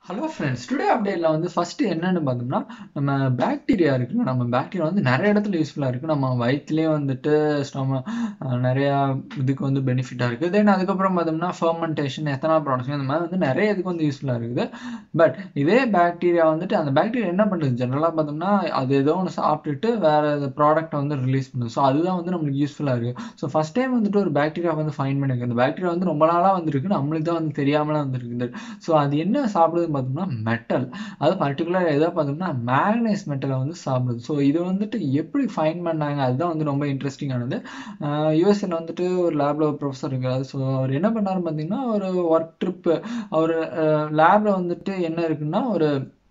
hello friends today அப்டேட்ல வந்து first என்னன்னு பார்த்தோம்னா நம்ம பாக்டீரியா இருக்குல்ல நம்ம பாக்டீரியா வந்து நிறைய இடத்துல யூஸ்ஃபுல்லாக இருக்குது நம்ம வயிற்றுலேயே வந்துட்டு நம்ம நிறையா இதுக்கு வந்து பெனிஃபிட்டாக இருக்குது தென் அதுக்கப்புறம் பார்த்தோம்னா ஃபர்மெண்டேஷன் எத்தனால் ப்ராடக்ஷன் இந்த மாதிரி வந்து நிறைய இதுக்கு வந்து யூஸ்ஃபுல்லாக இருக்குது பட் இதே பாக்டீரியா வந்துட்டு அந்த பாக்டீரியா என்ன பண்ணுது ஜென்ரலாக பார்த்தோம்னா அது ஏதோ ஒன்று சாப்பிட்டுட்டு வேறு ப்ராடக்ட்டை வந்து ரிலீஸ் பண்ணுது ஸோ அதுதான் வந்து நம்மளுக்கு யூஸ்ஃபுல்லாக இருக்குது ஸோ ஃபஸ்ட் டைம் வந்துட்டு ஒரு பாக்டீரியா வந்து ஃபைன் பண்ணிருக்கு அந்த பாக்டீரியா வந்து ரொம்ப நாளாக வந்துருக்கு நம்மளுக்கு தான் வந்து தெரியாமலாம் வந்துருக்குது ஸோ அது என்ன சாப்பிடுதுன்னு பார்த்தோம்னா மெட்டல் அது பர்டிகுலர் எதை பார்த்தோம்னா மேக்னைஸ் மெட்டலை வந்து சாப்பிடுது ஸோ இது வந்துட்டு எப்படி ஃபைன் பண்ணாங்க அதுதான் வந்து ரொம்ப இன்ட்ரெஸ்டிங்கானது யூஎஸ்ஏல வந்துட்டு ஒரு லேப்ல ஒரு ப்ரொஃபஸர் இருக்காரு ஸோ அவர் என்ன பண்ணாரு பார்த்தீங்கன்னா ஒரு ஒர்க் ட்ரிப்பு அவர் லேப்ல வந்துட்டு என்ன இருக்குன்னா ஒரு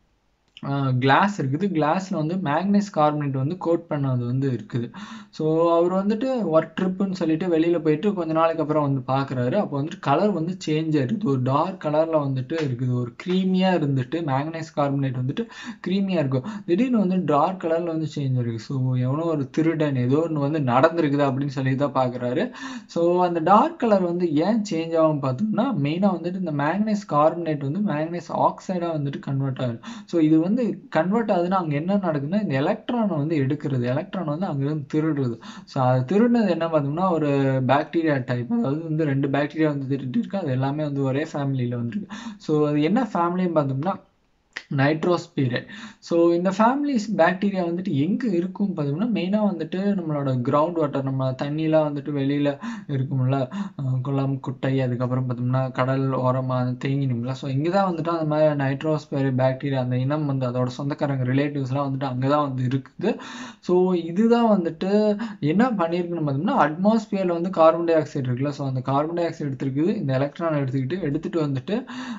கிளாஸ் இருக்குது கிளாஸில் வந்து மேக்னைஸ் கார்பனேட் வந்து கோட் பண்ணது வந்து இருக்குது ஸோ அவர் வந்துட்டு ஒர்க் ட்ரிப்புன்னு சொல்லிட்டு வெளியில் போயிட்டு கொஞ்ச நாளைக்கு அப்புறம் வந்து பார்க்குறாரு அப்போ வந்துட்டு கலர் வந்து சேஞ்ச் ஆயிருக்குது ஒரு டார்க் கலரில் வந்துட்டு இருக்குது ஒரு க்ரீமியாக இருந்துட்டு மேக்னைஸ் கார்பனேட் வந்துட்டு க்ரீமியாக இருக்கும் திடீர்னு வந்து டார்க் கலரில் வந்து சேஞ்ச் ஆயிருக்கு ஸோ எவனோ ஒரு திருடன் ஏதோ ஒன்று வந்து நடந்திருக்குது அப்படின்னு சொல்லி தான் பார்க்குறாரு ஸோ அந்த டார்க் கலர் வந்து ஏன் சேஞ்ச் ஆகும் பார்த்தோம்னா மெயினாக வந்துட்டு இந்த மேக்னைஸ் கார்பனேட் வந்து மேக்னைஸ் ஆக்சைடாக வந்துட்டு கன்வெர்ட் ஆகும் ஸோ இது வந்து கன்வெர்ட் ஆகுதுன்னா அங்கே என்ன நடக்குதுன்னா இந்த எலக்ட்ரானை வந்து எடுக்கிறது எலக்ட்ரான் வந்து அங்கேருந்து திருடுறது ஸோ அது திருடுனது என்ன பார்த்தோம்னா ஒரு பாக்டீரியா டைப் அதாவது வந்து ரெண்டு பாக்டீரியா வந்து திருட்டு இருக்கு அது எல்லாமே வந்து ஒரே ஃபேமிலியில் வந்துருக்கு ஸோ அது என்ன ஃபேமிலின்னு பார்த்தோம்னா நைட்ரோஸ்பீரே ஸோ இந்த ஃபேமிலிஸ் பாக்டீரியா வந்துட்டு எங்கே இருக்கும் பார்த்தோம்னா மெயினாக வந்துட்டு நம்மளோட கிரவுண்ட் வாட்டர் நம்ம தண்ணியெலாம் வந்துட்டு வெளியில் இருக்கும்ல குளம் குட்டை அதுக்கப்புறம் பார்த்தோம்னா கடல் ஓரமாக தேங்கி நிமில ஸோ இங்கே தான் வந்துட்டு அந்த மாதிரி நைட்ரோஸ்பீரே பாக்டீரியா அந்த இனம் வந்து அதோட சொந்தக்காரங்க ரிலேட்டிவ்ஸ்லாம் வந்துட்டு அங்கே தான் வந்து இருக்குது ஸோ இதுதான் வந்துட்டு என்ன பண்ணியிருக்குன்னு பார்த்தோம்னா அட்மாஸ்பியரில் வந்து கார்பன் டை ஆக்சைடு இருக்குல்ல ஸோ அந்த கார்பன் டை ஆக்சைடு எடுத்துருக்குது இந்த எலக்ட்ரான் எடுத்துக்கிட்டு எடுத்துகிட்டு வந்துட்டு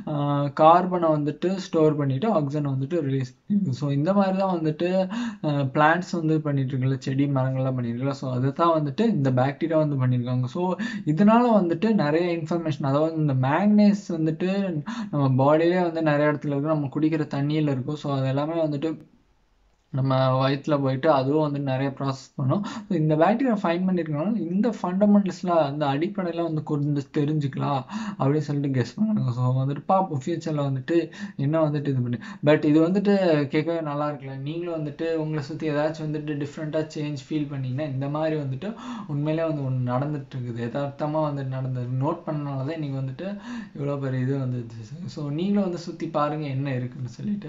கார்பனை வந்துட்டு ஸ்டோர் பண்ணிவிட்டு ஆக்சிஜனை வந்துட்டு ரிலீஸ் பண்ணிருக்கு ஸோ இந்த மாதிரி தான் வந்துட்டு பிளான்ட்ஸ் வந்து பண்ணிட்டு இருக்குல்ல செடி மரங்கள்லாம் பண்ணியிருக்கல ஸோ அதை தான் வந்துட்டு இந்த பாக்டீரியா வந்து பண்ணியிருக்காங்க ஸோ இதனால வந்துட்டு நிறைய இன்ஃபர்மேஷன் அதாவது இந்த மேக்னேஸ் வந்துட்டு நம்ம பாடியிலே வந்து நிறைய இடத்துல இருக்கும் நம்ம குடிக்கிற தண்ணியில் இருக்கும் ஸோ அது எல்லாமே வந்துட்டு நம்ம வயிற்றில் போயிட்டு அதுவும் வந்து நிறைய ப்ராசஸ் பண்ணும் ஸோ இந்த பாக்டீரியா ஃபைன் பண்ணியிருக்கனால இந்த ஃபண்டமெண்டல்ஸ்லாம் அந்த அடிப்படையில் வந்து கொஞ்சம் தெரிஞ்சுக்கலாம் அப்படின்னு சொல்லிட்டு கெஸ் பண்ணாங்க ஸோ வந்துட்டு பார்ப்போம் ஃப்யூச்சரில் வந்துட்டு என்ன வந்துட்டு இது பண்ணி பட் இது வந்துட்டு கேட்கவே நல்லா இருக்குல்ல நீங்களும் வந்துட்டு உங்களை சுற்றி ஏதாச்சும் வந்துட்டு டிஃப்ரெண்ட்டாக சேஞ்ச் ஃபீல் பண்ணிங்கன்னா இந்த மாதிரி வந்துட்டு உண்மையிலே வந்து ஒன்று நடந்துட்டு இருக்குது யதார்த்தமாக வந்துட்டு நடந்தது நோட் பண்ணனால தான் இன்றைக்கி வந்துட்டு இவ்வளோ பெரிய இது வந்துச்சு ஸோ நீங்களும் வந்து சுற்றி பாருங்கள் என்ன இருக்குன்னு சொல்லிட்டு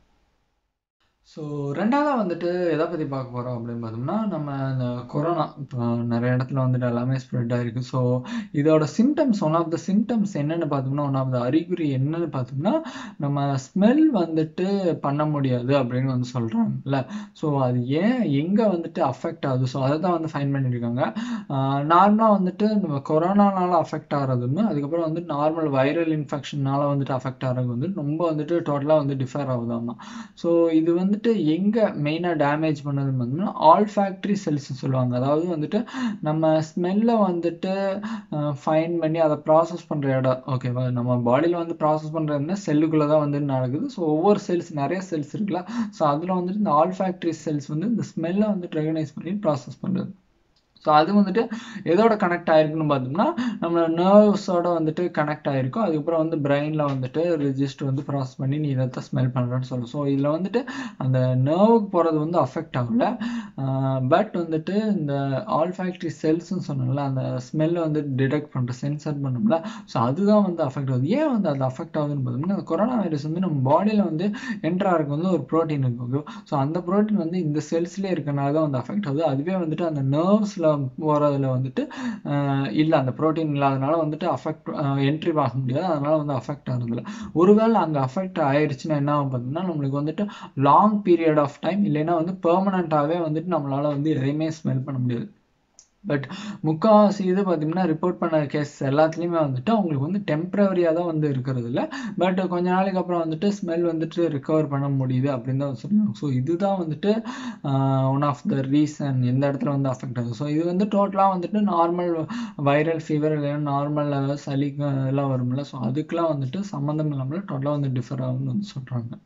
ஸோ ரெண்டாவதாக வந்துட்டு எதை பற்றி பார்க்க போகிறோம் அப்படின்னு பார்த்தோம்னா நம்ம இந்த கொரோனா இப்போ நிறைய இடத்துல வந்துட்டு எல்லாமே ஸ்ப்ரெட் ஆகிருக்கு ஸோ இதோட symptoms one of the symptoms என்னென்னு பார்த்தோம்னா ஒன் ஆஃப் த அறிகுறி என்னன்னு பார்த்தோம்னா நம்ம ஸ்மெல் வந்துட்டு பண்ண முடியாது அப்படின்னு வந்து சொல்கிறாங்கல்ல ஸோ அது ஏன் எங்கே வந்துட்டு அஃபெக்ட் ஆகுது ஸோ அதை தான் வந்து ஃபைன் பண்ணியிருக்காங்க நார்மலாக வந்துட்டு நம்ம கொரோனானால அஃபெக்ட் ஆகிறதுன்னு அதுக்கப்புறம் வந்துட்டு நார்மல் வைரல் இன்ஃபெக்ஷனால வந்துட்டு அஃபெக்ட் ஆகிறது வந்து ரொம்ப வந்துட்டு டோட்டலாக வந்து டிஃபர் ஆகுதாமா ஸோ இது வந்து வந்துட்டு எங்கே மெயினாக டேமேஜ் பண்ணதுன்னு பார்த்தோம்னா ஆல் ஃபேக்ட்ரி செல்ஸ்னு சொல்லுவாங்க அதாவது வந்துட்டு நம்ம ஸ்மெல்லை வந்துட்டு ஃபைன் பண்ணி அதை ப்ராசஸ் பண்ணுற இடம் ஓகேவா நம்ம பாடியில் வந்து ப்ராசஸ் பண்ணுறதுனா செல்லுக்குள்ளே தான் வந்து நடக்குது ஸோ ஒவ்வொரு செல்ஸ் நிறைய செல்ஸ் இருக்குல்ல ஸோ அதில் வந்துட்டு இந்த ஆல் ஃபேக்ட்ரி செல்ஸ் வந்து இந்த ஸ்மெல்லை வந்துட்டு ரெகனைஸ் பண்ணி ப்ராசஸ் பண்ணுறது ஸோ அது வந்துட்டு எதோட கனெக்ட் ஆயிருக்குன்னு பார்த்தோம்னா நம்மளோட நர்வ்ஸோட வந்துட்டு கனெக்ட் ஆயிருக்கும் அதுக்கப்புறம் வந்து பிரெயினில் வந்துட்டு ரிஜிஸ்டர் வந்து ப்ராசஸ் பண்ணி நீ இதை ஸ்மெல் பண்ணுறேன்னு சொல்லும் ஸோ இதில் வந்துட்டு அந்த நர்வுக்கு போகிறது வந்து அஃபெக்ட் ஆகல பட் வந்துட்டு இந்த ஆல் ஃபேக்ட்ரி செல்ஸ்ன்னு சொன்னோம்ல அந்த ஸ்மெல்லை வந்து டிடெக்ட் பண்ணுற சென்சர் பண்ணோம்ல ஸோ அதுதான் வந்து அஃபெக்ட் ஆகுது ஏன் வந்து அது அஃபெக்ட் ஆகுதுன்னு பார்த்தோம்னா அந்த கொரோனா வைரஸ் வந்து நம்ம பாடியில் வந்து என்ட்ராருக்கு வந்து ஒரு ப்ரோட்டீன் இருக்கும் ஸோ அந்த ப்ரோட்டீன் வந்து இந்த செல்ஸ்லேயே இருக்கனால தான் வந்து அஃபெக்ட் ஆகுது அதுவே வந்துட்டு அந்த நர்வ்ஸில் போகிறதுல வந்துட்டு இல்லை அந்த ப்ரோட்டீன் இல்லாதனால வந்துட்டு அஃபெக்ட் என்ட்ரி ஆக முடியாது அதனால வந்து அஃபெக்ட் ஆகுறதில்ல ஒருவேளை அங்கே அஃபெக்ட் ஆயிடுச்சுன்னா என்ன ஆகும் பார்த்தீங்கன்னா நம்மளுக்கு வந்துட்டு லாங் பீரியட் ஆஃப் டைம் இல்லைன்னா வந்து பெர்மனண்ட்டாகவே வந்துட்டு நம்மளால் வந்து எதையுமே ஸ்மெல் பண்ண முடியாது பட் முக்கால்வாசி இது பார்த்தீங்கன்னா ரிப்போர்ட் பண்ண கேஸ் எல்லாத்துலேயுமே வந்துட்டு அவங்களுக்கு வந்து டெம்ப்ரவரியாக தான் வந்து இருக்கிறது இல்லை பட் கொஞ்ச நாளைக்கு அப்புறம் வந்துட்டு ஸ்மெல் வந்துட்டு ரிகவர் பண்ண முடியுது அப்படின்னு தான் சொல்லுவாங்க ஸோ இதுதான் வந்துட்டு ஒன் ஆஃப் த ரீசன் எந்த இடத்துல வந்து அஃபெக்ட் ஆகுது ஸோ இது வந்து டோட்டலாக வந்துட்டு நார்மல் வைரல் ஃபீவர் இல்லைன்னா நார்மல் சளி எல்லாம் வரும்ல ஸோ அதுக்கெலாம் வந்துட்டு சம்மந்தம் இல்லாமல் டோட்டலாக வந்து டிஃபர் ஆகும்னு வந்து சொல்கிறாங்க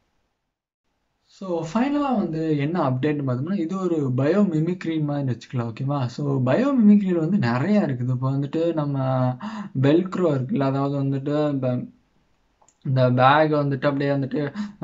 ஸோ ஃபைனலாக வந்து என்ன அப்டேட்னு பார்த்தோம்னா இது ஒரு பயோ மிமிக்ரி மாதிரி வச்சுக்கலாம் ஓகேவா ஸோ பயோ மிமிக்ரியில் வந்து நிறையா இருக்குது இப்போ வந்துட்டு நம்ம பெல்க்ரோ இருக்குல்ல அதாவது வந்துட்டு இப்போ இந்த பேக் வந்துட்டு அப்படியே வந்துட்டு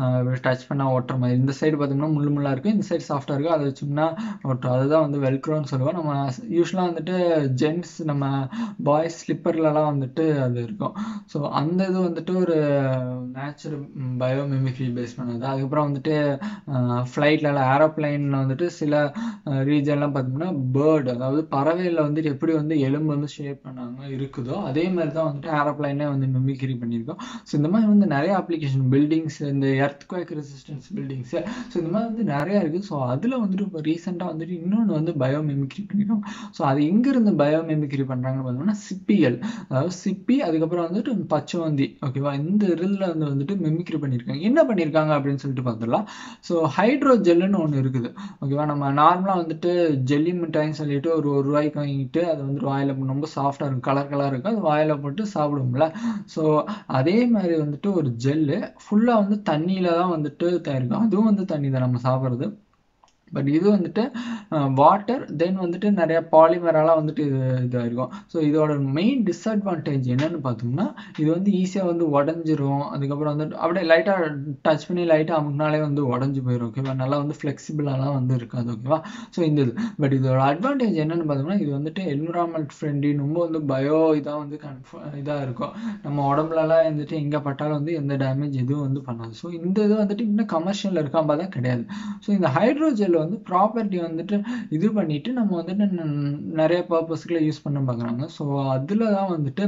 டச் பண்ணா ஓட்டுற மாதிரி இந்த சைடு பார்த்தோம்னா முள்ளு முள்ளா இருக்கும் இந்த சைடு சாஃப்டாக இருக்கும் அதை வச்சோம்னா ஓட்டும் அதுதான் வந்து வெல்க்ரோன்னு சொல்லுவோம் நம்ம யூஸ்வலாக வந்துட்டு ஜென்ட்ஸ் நம்ம பாய்ஸ் ஸ்லிப்பர்லலாம் வந்துட்டு அது இருக்கும் ஸோ அந்த இது வந்துட்டு ஒரு நேச்சுரல் பயோமிமிக்ரி பேஸ் பண்ணது அதுக்கப்புறம் வந்துட்டு ஃப்ளைட்லலாம் ஏரோப்ளைனில் வந்துட்டு சில ரீஜன்லாம் பார்த்தோம்னா பேர்டு அதாவது பறவையில் வந்துட்டு எப்படி வந்து எலும்பு வந்து ஷேப் பண்ணாங்க இருக்குதோ அதே மாதிரி தான் வந்துட்டு ஏரோப்ளைனே வந்து மிமிக்ரி பண்ணியிருக்கோம் ஸோ இந்த மாதிரி வந்து நிறைய அப்ளிகேஷன் பில்டிங்ஸ் இந்த earthquake resistance buildings so இந்த மாதிரி வந்து நிறையா இருக்குது ஸோ அதில் வந்துட்டு இப்போ ரீசெண்டாக வந்துட்டு இன்னொன்று வந்து பயோமிமிக்ரி பண்ணியிருக்கோம் ஸோ அது எங்கேருந்து பயோமிமிக்ரி பண்ணுறாங்கன்னு பார்த்தோம்னா சிப்பிகள் அதாவது சிப்பி அதுக்கப்புறம் வந்துட்டு பச்சோந்தி ஓகேவா இந்த இதில் வந்து வந்துட்டு மிமிக்ரி பண்ணியிருக்காங்க என்ன பண்ணியிருக்காங்க அப்படின்னு சொல்லிட்டு பார்த்துடலாம் ஸோ ஹைட்ரோ ஜெல்லுன்னு ஒன்று இருக்குது ஓகேவா நம்ம நார்மலாக வந்துட்டு ஜெல்லி மிட்டாய்ன்னு சொல்லிட்டு ஒரு ஒரு ரூபாய்க்கு வாங்கிட்டு அது வந்து வாயில் ரொம்ப சாஃப்டாக இருக்கும் கலர் கலராக இருக்கும் அது வாயில் போட்டு சாப்பிடுவோம்ல ஸோ அதே மாதிரி வந்துட்டு ஒரு ஜெல்லு ஃபுல்லாக வந்து தண்ணியில் தான் வந்துட்டு தயாரிக்கும் அதுவும் வந்து தண்ணி தான் நம்ம சாப்பிட்றது பட் இது வந்துட்டு வாட்டர் தென் வந்துட்டு நிறைய பாலிமராலாம் வந்துட்டு இது இதாக இருக்கும் ஸோ இதோட மெயின் டிஸ்அட்வான்டேஜ் என்னன்னு பார்த்தோம்னா இது வந்து ஈஸியாக வந்து உடஞ்சிரும் அதுக்கப்புறம் வந்துட்டு அப்படியே லைட்டாக டச் பண்ணி லைட்டாக அமுக்குனாலே வந்து உடஞ்சி போயிடும் ஓகேவா நல்லா வந்து ஃப்ளெக்சிபிளாலாம் வந்து இருக்காது ஓகேவா ஸோ இந்த இது பட் இதோட அட்வான்டேஜ் என்னன்னு பார்த்தோம்னா இது வந்துட்டு என்விரான்மெண்ட் ஃப்ரெண்ட்லி ரொம்ப வந்து பயோ இதாக வந்து கன்ஃப இதாக இருக்கும் நம்ம உடம்புலலாம் வந்துட்டு எங்கே பட்டாலும் வந்து எந்த டேமேஜ் எதுவும் வந்து பண்ணாது ஸோ இந்த இது வந்துட்டு இன்னும் கமர்ஷியல் இருக்காம பார்த்தா கிடையாது ஸோ இந்த ஹைட்ரோஜெல் வந்து ப்ராப்பர்ட்டி வந்துட்டு இது பண்ணிட்டு நம்ம வந்துட்டு நிறைய பர்பஸ்க்குள்ள யூஸ் பண்ண பார்க்குறாங்க ஸோ அதில் தான் வந்துட்டு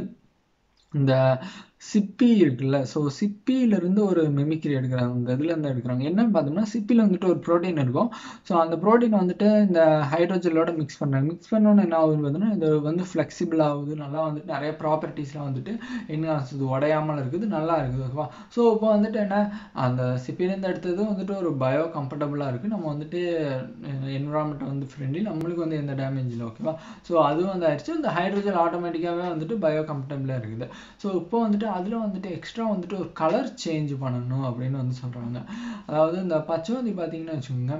இந்த சிப்பி இருக்குல்ல ஸோ சிப்பியிலிருந்து ஒரு மிமிக்ரி எடுக்கிறாங்க இந்த இதுலேருந்து எடுக்கிறாங்க என்னன்னு பார்த்தோம்னா சிப்பியில் வந்துட்டு ஒரு ப்ரோட்டீன் இருக்கும் ஸோ அந்த ப்ரோட்டீன் வந்துட்டு இந்த ஹைட்ரோஜலோட மிக்ஸ் பண்ணுறாங்க மிக்ஸ் பண்ணோன்னு என்ன ஆகுதுன்னு பார்த்தோம்னா இது வந்து ஃப்ளெக்சிபிள் ஆகுது நல்லா வந்துட்டு நிறைய ப்ராப்பர்ட்டிஸ்லாம் வந்துட்டு என்ன ஆகுது உடையாமல் இருக்குது நல்லா இருக்குது ஓகேவா ஸோ இப்போ வந்துட்டு என்ன அந்த சிப்பிலேருந்து எடுத்தது வந்துட்டு ஒரு பயோ கம்ஃபர்டபுளாக இருக்குது நம்ம வந்துட்டு என்விரான்மெண்ட் வந்து ஃப்ரெண்ட்லி நம்மளுக்கு வந்து எந்த டேமேஜ் இல்லை ஓகேவா ஸோ அதுவும் வந்து ஆயிடுச்சு இந்த ஹைட்ரோஜல் ஆட்டோமேட்டிக்காகவே வந்துட்டு பயோ கம்ஃபர்டபுளாக இருக்குது ஸோ இப்போ வந்துட்டு அதில் வந்துட்டு எக்ஸ்ட்ரா வந்துட்டு ஒரு கலர் சேஞ்ச் பண்ணணும் அப்படின்னு வந்து சொல்கிறாங்க அதாவது இந்த பச்சைவந்தி பார்த்தீங்கன்னா வச்சுக்கோங்க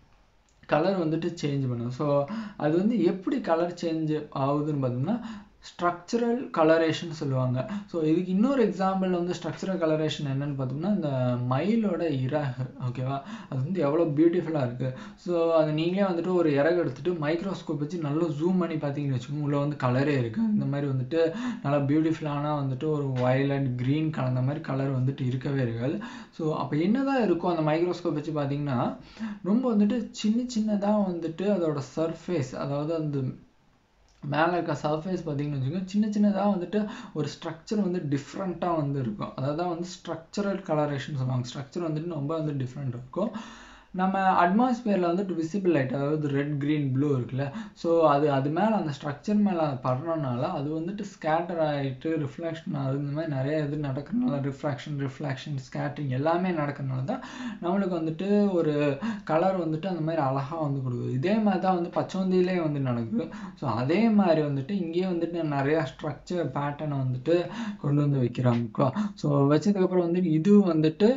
கலர் வந்துட்டு சேஞ்ச் பண்ணும் ஸோ அது வந்து எப்படி கலர் சேஞ்ச் ஆகுதுன்னு பார்த்தோம்னா ஸ்ட்ரக்சரல் கலரேஷன் சொல்லுவாங்க ஸோ இதுக்கு இன்னொரு எக்ஸாம்பிள் வந்து ஸ்ட்ரக்சரல் கலரேஷன் என்னன்னு பார்த்தோம்னா இந்த மயிலோட இறகு ஓகேவா அது வந்து எவ்வளோ பியூட்டிஃபுல்லாக இருக்குது ஸோ அது நீங்களே வந்துட்டு ஒரு இறகு எடுத்துகிட்டு மைக்ரோஸ்கோப் வச்சு நல்லா ஜூம் பண்ணி பார்த்தீங்கன்னு வச்சுக்கோங்க உள்ள வந்து கலரே இருக்குது இந்த மாதிரி வந்துட்டு நல்லா பியூட்டிஃபுல்லான வந்துட்டு ஒரு வயலட் க்ரீன் கலந்த மாதிரி கலர் வந்துட்டு இருக்கவே இருக்காது ஸோ அப்போ என்னதான் இருக்கும் அந்த மைக்ரோஸ்கோப் வச்சு பார்த்தீங்கன்னா ரொம்ப வந்துட்டு சின்ன சின்னதாக வந்துட்டு அதோட சர்ஃபேஸ் அதாவது அந்த மேலே இருக்க சர்ஃபேஸ் பார்த்தீங்கன்னு வச்சுக்கோங்க சின்ன சின்னதாக வந்துட்டு ஒரு ஸ்ட்ரக்சர் வந்து டிஃப்ரெண்ட்டாக வந்து இருக்கும் அதாவது வந்து ஸ்ட்ரக்சரல் கலரேஷன் சொல்லுவாங்க ஸ்ட்ரக்சர் வந்துட்டு ரொம்ப வந்து டிஃப்ரெண்ட் இருக்கும் நம்ம அட்மாஸ்பியரில் வந்துட்டு விசிபிள் லைட் அதாவது ரெட் க்ரீன் ப்ளூ இருக்குல்ல ஸோ அது அது மேலே அந்த ஸ்ட்ரக்சர் மேலே அது படுறனால அது வந்துட்டு ஸ்கேட்டர் ஆகிட்டு ரிஃப்ளெக்ஷன் ஆகுது இந்த மாதிரி நிறைய இது நடக்கிறனால ரிஃப்ராக்ஷன் ரிஃப்ளெக்ஷன் ஸ்கேட்டரிங் எல்லாமே நடக்கிறனால தான் நம்மளுக்கு வந்துட்டு ஒரு கலர் வந்துட்டு அந்த மாதிரி அழகாக வந்து கொடுக்குது இதே மாதிரி தான் வந்து பச்சவந்தியிலே வந்து நடக்குது ஸோ அதே மாதிரி வந்துட்டு இங்கேயே வந்துட்டு நிறையா ஸ்ட்ரக்சர் பேட்டர்னை வந்துட்டு கொண்டு வந்து வைக்கிறாங்க ஸோ வச்சதுக்கப்புறம் வந்துட்டு இது வந்துட்டு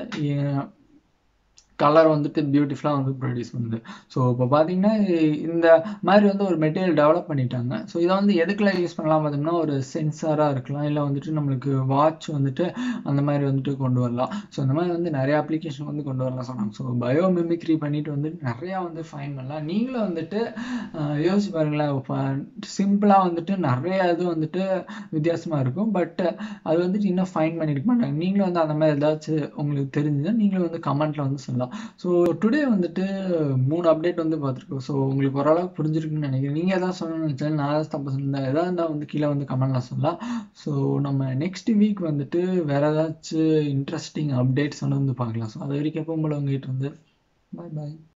கலர் வந்துட்டு பியூட்டிஃபுல்லாக வந்து ப்ரொடியூஸ் பண்ணுது ஸோ இப்போ பார்த்தீங்கன்னா இந்த மாதிரி வந்து ஒரு மெட்டீரியல் டெவலப் பண்ணிட்டாங்க ஸோ இதை வந்து எதுக்குலாம் யூஸ் பண்ணலாம் பார்த்தோம்னா ஒரு சென்சாராக இருக்கலாம் இல்லை வந்துட்டு நம்மளுக்கு வாட்ச் வந்துட்டு அந்த மாதிரி வந்துட்டு கொண்டு வரலாம் ஸோ இந்த மாதிரி வந்து நிறைய அப்ளிகேஷன் வந்து கொண்டு வரலாம் சொன்னாங்க ஸோ பயோ மிமிக்ரி பண்ணிட்டு வந்து நிறையா வந்து ஃபைன் பண்ணலாம் நீங்களும் வந்துட்டு யோசிச்சு பாருங்களேன் இப்போ சிம்பிளாக வந்துட்டு நிறைய இது வந்துட்டு வித்தியாசமாக இருக்கும் பட் அது வந்துட்டு இன்னும் ஃபைன் பண்ணியிருக்க மாட்டாங்க நீங்களும் வந்து அந்த மாதிரி ஏதாச்சும் உங்களுக்கு தெரிஞ்சுதுன்னா நீங்களும் வந்து கமெண்ட்டில் வந்து சொல்லலாம் ஸோ டுடே வந்துட்டு மூணு அப்டேட் வந்து பார்த்துருக்கோம் ஸோ உங்களுக்கு ஓரளவுக்கு புரிஞ்சிருக்குன்னு நினைக்கிறேன் நீங்கள் எதாவது சொல்லணும்னு நினச்சாலும் நான் ஏதாவது தப்பு சொல்லியிருந்தேன் எதாவது இருந்தால் வந்து கீழே வந்து கமெண்ட்லாம் சொல்லலாம் ஸோ நம்ம நெக்ஸ்ட் வீக் வந்துட்டு வேற ஏதாச்சும் இன்ட்ரெஸ்டிங் அப்டேட்ஸ் வந்து பார்க்கலாம் ஸோ அது வரைக்கும் எப்போ போல உங்ககிட்ட வந்து பாய் பாய்